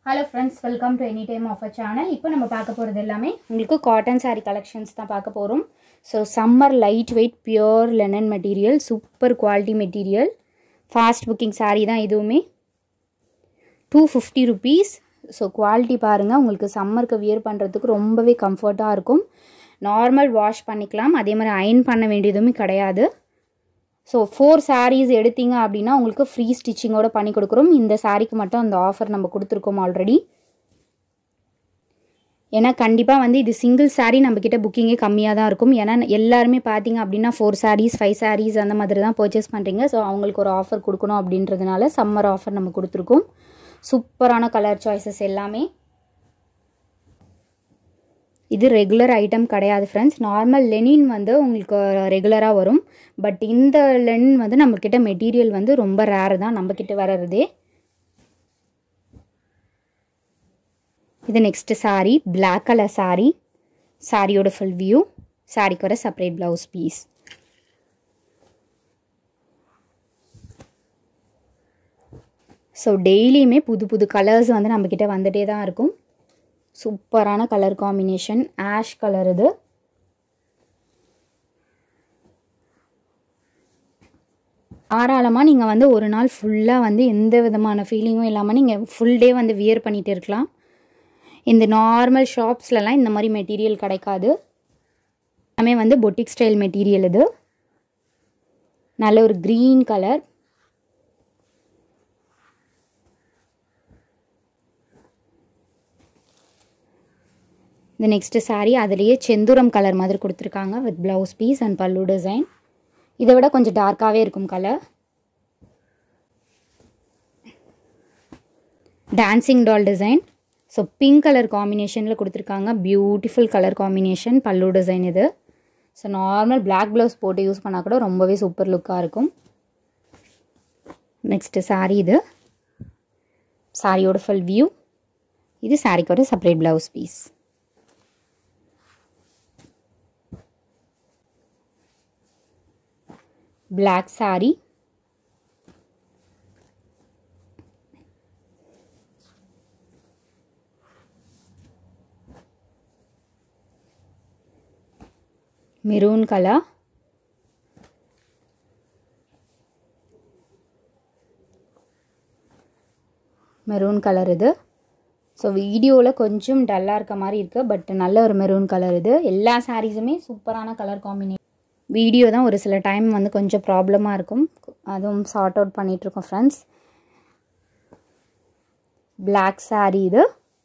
hello friends welcome to any time of a channel இப்போ நம்ம பார்க்க போகிறது எல்லாமே உங்களுக்கு காட்டன் saree கலெக்ஷன்ஸ் தான் பார்க்க போகிறோம் so summer lightweight pure linen material super quality material fast booking saree தான் இதுவுமே two fifty rupees so quality பாருங்கள் உங்களுக்கு சம்மருக்கு வியர் பண்ணுறதுக்கு ரொம்பவே கம்ஃபர்ட்டாக இருக்கும் நார்மல் வாஷ் பண்ணிக்கலாம் அதே மாதிரி அயன் பண்ண வேண்டியதுமே கிடையாது ஸோ ஃபோர் sarees எடுத்தீங்க அப்படின்னா உங்களுக்கு ஃப்ரீ ஸ்டிச்சிங்கோட பண்ணி கொடுக்குறோம் இந்த சாரீக்கு மட்டும் அந்த ஆஃபர் நம்ம கொடுத்துருக்கோம் ஆல்ரெடி ஏன்னா கண்டிப்பாக வந்து இது சிங்கிள் saree நம்மக்கிட்ட புக்கிங்கே கம்மியாக தான் இருக்கும் ஏன்னா எல்லாருமே பார்த்தீங்க அப்படின்னா ஃபோர் sarees ஃபைவ் sarees அந்த மாதிரி தான் பர்ச்சேஸ் பண்ணுறீங்க ஸோ அவங்களுக்கு ஒரு ஆஃபர் கொடுக்கணும் அப்படின்றதுனால சம்மர் ஆஃபர் நம்ம கொடுத்துருக்கோம் சூப்பரான கலர் சாய்ஸஸ் எல்லாமே இது ரெகுலர் ஐட்டம் கிடையாது ஃப்ரெண்ட்ஸ் நார்மல் லெனின் வந்து உங்களுக்கு ரெகுலராக வரும் பட் இந்த லெனின் வந்து நம்மக்கிட்ட மெட்டீரியல் வந்து ரொம்ப ரேர் தான் நம்மக்கிட்ட வர்றதே இது next sari black colour sari சாரியோட ஃபுல் வியூ சாரிக்கு வர செப்பரேட் ப்ளவுஸ் பீஸ் ஸோ டெய்லியுமே புது புது கலர்ஸ் வந்து நம்மக்கிட்ட வந்துகிட்டே தான் இருக்கும் சூப்பரான கலர் காம்பினேஷன் ஆஷ் கலர் இது தாராளமாக நீங்கள் வந்து ஒரு நாள் ஃபுல்லாக வந்து எந்த விதமான ஃபீலிங்கும் இல்லாமல் நீங்கள் ஃபுல் டே வந்து வியர் பண்ணிகிட்டு இருக்கலாம் இந்த நார்மல் ஷாப்ஸ்லலாம் இந்த மாதிரி மெட்டீரியல் கிடைக்காது எல்லாமே வந்து பொட்டிக் ஸ்டைல் மெட்டீரியல் இது நல்ல ஒரு க்ரீன் கலர் இந்த நெக்ஸ்ட்டு சாரீ அதுலேயே செந்துரம் கலர் மாதிரி கொடுத்துருக்காங்க with blouse piece and pallu design இதை விட கொஞ்சம் டார்க்காகவே இருக்கும் colour dancing doll design so pink colour காம்பினேஷனில் கொடுத்துருக்காங்க beautiful colour combination pallu design இது ஸோ நார்மல் பிளாக் ப்ளவுஸ் போட்டு யூஸ் பண்ணால் கூட ரொம்பவே சூப்பர் லுக்காக இருக்கும் நெக்ஸ்ட்டு சாரீ இது சாரியோட ஃபுல் வியூ இது சாரிக்கோட separate blouse piece black saree maroon color maroon colour இது ஸோ வீடியோவில் கொஞ்சம் டல்லாக இருக்க மாதிரி இருக்குது பட் நல்ல ஒரு மெரூன் கலர் இது எல்லா சாரீஸுமே சூப்பரான கலர் காம்பினேஷன் வீடியோ தான் ஒரு சில டைம் வந்து கொஞ்சம் ப்ராப்ளமாக இருக்கும் அதுவும் சார்ட் அவுட் பண்ணிகிட்ருக்கோம் ஃப்ரெண்ட்ஸ் பிளாக் சாரீ இது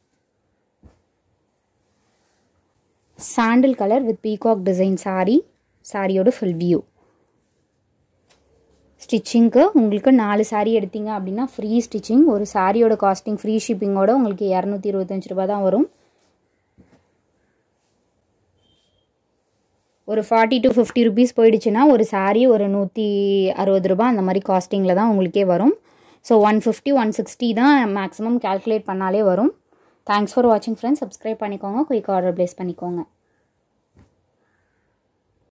sandal colour with peacock design sari சாரியோட ஃபுல் வியூ ஸ்டிச்சிங்க்கு உங்களுக்கு நாலு சாரீ எடுத்தீங்க அப்படின்னா ஃப்ரீ ஸ்டிச்சிங் ஒரு சாரியோட காஸ்டிங் ஃப்ரீ ஷிப்பிங்கோட உங்களுக்கு இரநூத்தி இருபத்தஞ்சி ரூபா தான் வரும் ஒரு ஃபார்ட்டி டு ஃபிஃப்டி ருபீஸ் போயிடுச்சுன்னா ஒரு சாரீ ஒரு நூற்றி அறுபது ரூபா அந்த மாதிரி காஸ்டிங்கில் தான் உங்களுக்கே வரும் so one fifty one sixty தான் மேக்ஸிமம் கேல்குலேட் பண்ணாலே வரும் தேங்க்ஸ் ஃபார் வாட்சிங் ஃப்ரெண்ட்ஸ் சப்ஸ்கிரைப் பண்ணிக்கோங்க குயிக் ஆர்டர் ப்ளேஸ் பண்ணிக்கோங்க